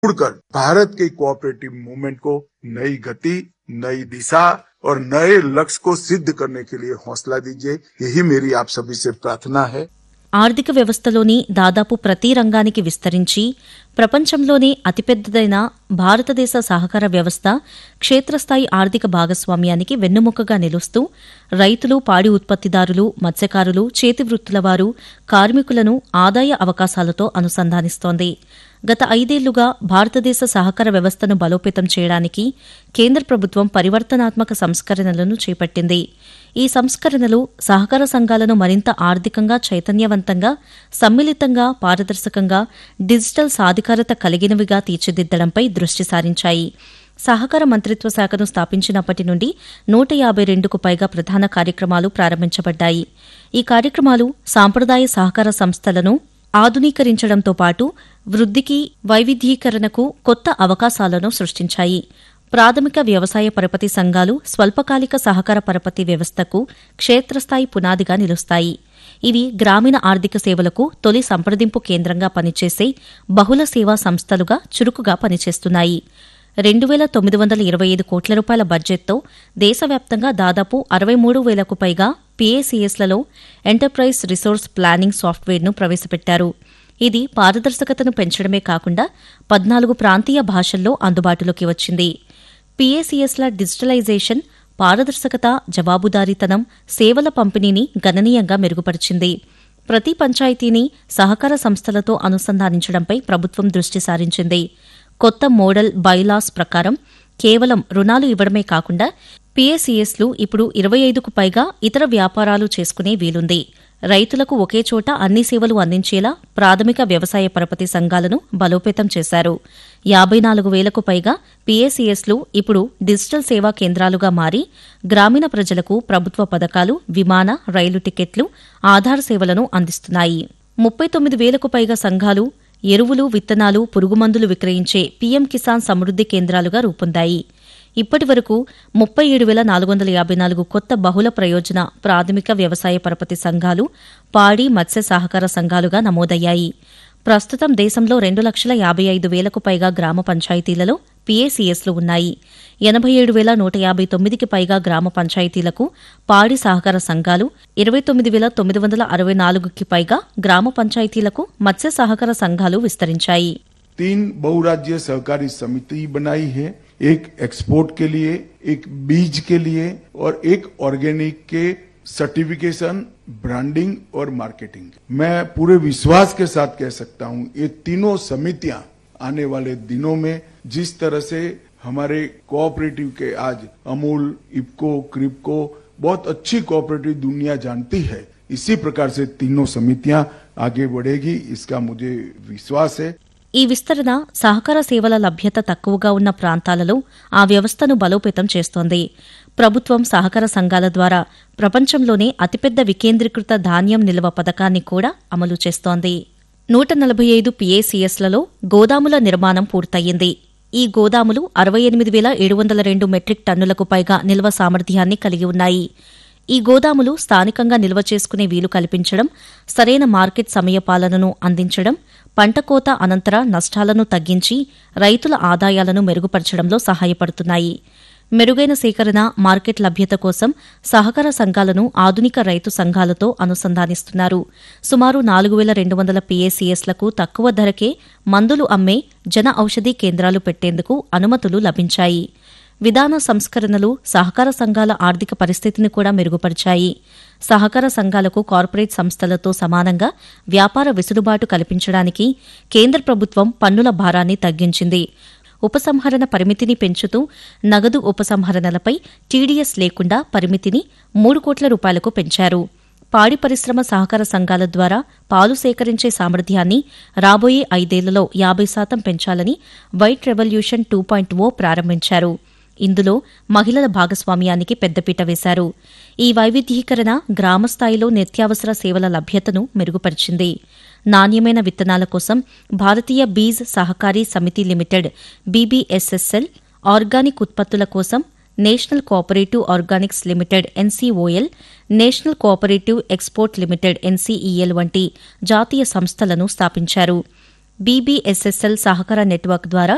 जोड़कर भारत के cooperative movement को नई गति नई दिशा और नए लक्ष्य को सिद्ध करने के लिए हौसला दीजिए यही मेरी आप सभी से प्रार्थना है ఆర్థిక వ్యవస్థలోని దాదాపు ప్రతి రంగానికి విస్తరించి ప్రపంచంలోనే అతిపెద్దదైన భారతదేశ సహకార వ్యవస్థ క్షేత్రస్థాయి ఆర్థిక భాగస్వామ్యానికి వెన్నుముకగా నిలుస్తూ రైతులు పాడి ఉత్పత్తిదారులు మత్స్యకారులు చేతివృత్తుల వారు కార్మికులను ఆదాయ అవకాశాలతో అనుసంధానిస్తోంది గత ఐదేళ్లుగా భారతదేశ సహకార వ్యవస్థను బలోపేతం చేయడానికి కేంద్ర ప్రభుత్వం పరివర్తనాత్మక సంస్కరణలను చేపట్టింది ఈ సంస్కరణలు సహకార సంఘాలను మరింత ఆర్థికంగా చైతన్యవంతంగా సమ్మిళితంగా పారదర్శకంగా డిజిటల్ సాధికారత కలిగినవిగా తీర్చిదిద్దడంపై దృష్టి సారించాయి సహకార మంత్రిత్వ శాఖను స్థాపించినప్పటి నుండి నూట యాబై రెండుకు పైగా ప్రధాన కార్యక్రమాలు ప్రారంభించబడ్డాయి ఈ కార్యక్రమాలు సాంప్రదాయ సహకార సంస్థలను ఆధునీకరించడంతో పాటు వృద్ధికి వైవిధ్యీకరణకు కొత్త అవకాశాలను సృష్టించాయి ప్రాథమిక వ్యవసాయ పరపతి సంఘాలు స్వల్పకాలిక సహకార పరపతి వ్యవస్థకు క్షేత్రస్థాయి పునాదిగా నిలుస్తాయి ఇవి గ్రామీణ ఆర్థిక సేవలకు తొలి సంప్రదింపు కేంద్రంగా పనిచేసే బహుళ సేవా సంస్థలుగా చురుకుగా పనిచేస్తున్నాయి రెండు వేల తొమ్మిది వందల ఇరవై ఐదు కోట్ల రూపాయల బడ్జెట్తో దేశవ్యాప్తంగా దాదాపు అరవై మూడు వేలకు పైగా పీఏసీఎస్లలో ఎంటర్ప్రైజ్ రిసోర్స్ ప్లానింగ్ సాఫ్ట్వేర్ను ప్రవేశపెట్టారు ఇది పారదర్శకతను పెంచడమే కాకుండా పద్నాలుగు ప్రాంతీయ భాషల్లో అందుబాటులోకి వచ్చింది పీఏసీఎస్ల డిజిటలైజేషన్ పారదర్శకత జవాబుదారీతనం సేవల పంపిణీని గణనీయంగా మెరుగుపరిచింది ప్రతి పంచాయతీని సహకార సంస్థలతో అనుసంధానించడంపై ప్రభుత్వం దృష్టి సారించింది కొత్త మోడల్ బైలాస్ ప్రకారం కేవలం రుణాలు ఇవ్వడమే కాకుండా పీఏసీఎస్లు ఇప్పుడు ఇరవై ఐదుకు పైగా ఇతర వ్యాపారాలు చేసుకునే వీలుంది రైతులకు ఒకే చోట అన్ని సేవలు అందించేలా ప్రాథమిక వ్యవసాయ పరపతి సంఘాలను బలోపేతం చేశారు యాబై నాలుగు వేలకు పైగా పీఏసీఎస్లు ఇప్పుడు డిజిటల్ సేవా కేంద్రాలుగా మారి గ్రామీణ ప్రజలకు ప్రభుత్వ పథకాలు విమాన రైలు టికెట్లు ఆధార్ సేవలను అందిస్తున్నాయి ముప్పై తొమ్మిది వేలకు పైగా సంఘాలు ఎరువులు విత్తనాలు పురుగుమందులు విక్రయించే పీఎం కిసాన్ సమృద్ది కేంద్రాలుగా రూపొందాయి ఇప్పటి వరకు ముప్పై ఏడు వేల నాలుగు వందల యాభై నాలుగు కొత్త బహుళ ప్రయోజన ప్రాథమిక వ్యవసాయ పరపతి సంఘాలు పాడి మత్స్య సహకార సంఘాలుగా నమోదయ్యాయి ప్రస్తుతం దేశంలో రెండు లక్షల యాభై ఐదు వేలకు పైగా గ్రామ పంచాయతీలలో పీఏసీఎస్లు ఉన్నాయి ఎనభై ఏడు వేల నూట యాభై తొమ్మిదికి పైగా గ్రామ పంచాయతీలకు పాడి సహకార సంఘాలు ఇరవై తొమ్మిది వేల తొమ్మిది వందల అరవై నాలుగుకి పైగా గ్రామ పంచాయతీలకు మత్స్య సహకార సంఘాలు విస్తరించాయి तीन बहुराज्य सहकारी समिति बनाई है एक एक्सपोर्ट के लिए एक बीज के लिए और एक ऑर्गेनिक के सर्टिफिकेशन ब्रांडिंग और मार्केटिंग मैं पूरे विश्वास के साथ कह सकता हूं ये तीनों समितियां आने वाले दिनों में जिस तरह से हमारे कोऑपरेटिव के आज अमूल इपको क्रिपको बहुत अच्छी कोऑपरेटिव दुनिया जानती है इसी प्रकार से तीनों समितियां आगे बढ़ेगी इसका मुझे विश्वास है ఈ విస్తరణ సహకార సేవల లభ్యత తక్కువగా ఉన్న ప్రాంతాలలో ఆ వ్యవస్థను బలోపేతం చేస్తోంది ప్రభుత్వం సహకార సంఘాల ద్వారా ప్రపంచంలోనే అతిపెద్ద వికేంద్రీకృత ధాన్యం నిల్వ పథకాన్ని కూడా అమలు చేస్తోంది నూట నలభై ఐదు పీఏసీఎస్లలో గోదాముల నిర్మాణం పూర్తయింది ఈ గోదాములు అరవై ఎనిమిది వేల ఏడు వందల రెండు మెట్రిక్ టన్నులకు పైగా నిల్వ సామర్థ్యాన్ని కలిగి ఉన్నాయి ఈ గోదాములు స్థానికంగా నిల్వ చేసుకునే వీలు కల్పించడం సరైన మార్కెట్ సమయపాలనను అందించడం పంట కోత అనంతర నష్టాలను తగ్గించి రైతుల ఆదాయాలను మెరుగుపరచడంలో సహాయపడుతున్నాయి మెరుగైన సేకరణ మార్కెట్ లభ్యత కోసం సహకార సంఘాలను ఆధునిక రైతు సంఘాలతో అనుసంధానిస్తున్నారు సుమారు నాలుగు వేల రెండు వందల పీఏసీఎస్లకు తక్కువ ధరకే మందులు అమ్మే జన ఔషధీ కేంద్రాలు పెట్టేందుకు అనుమతులు లభించాయి విధాన సంస్కరణలు సహకార సంఘాల ఆర్థిక పరిస్థితిని కూడా మెరుగుపరిచాయి సహకార సంఘాలకు కార్పొరేట్ సంస్థలతో సమానంగా వ్యాపార వెసులుబాటు కల్పించడానికి కేంద్ర ప్రభుత్వం పన్నుల భారాన్ని తగ్గించింది ఉపసంహరణ పరిమితిని పెంచుతూ నగదు ఉపసంహరణలపై టీడీఎస్ లేకుండా పరిమితిని మూడు కోట్ల రూపాయలకు పెంచారు పాడి పరిశ్రమ సహకార సంఘాల ద్వారా పాలు సేకరించే సామర్థ్యాన్ని రాబోయే ఐదేళ్లలో యాబై శాతం పెంచాలని white revolution two point O ప్రారంభించారు ఇందులో మహిళల భాగస్వామ్యానికి పెద్దపీట వేశారు ఈ వైవిధ్యీకరణ గ్రామస్థాయిలో నిత్యావసర సేవల లభ్యతను మెరుగుపరిచింది నాణ్యమైన విత్తనాల కోసం భారతీయ బీజ్ సహకారీ సమితి లిమిటెడ్ బీబీఎస్ఎస్ఎల్ ఆర్గానిక్ ఉత్పత్తుల కోసం national cooperative organics limited NCOL national cooperative export limited NCEL వంటి జాతీయ సంస్థలను స్థాపించారు బీబీఎస్ఎస్ఎల్ సహకార నెట్వర్క్ ద్వారా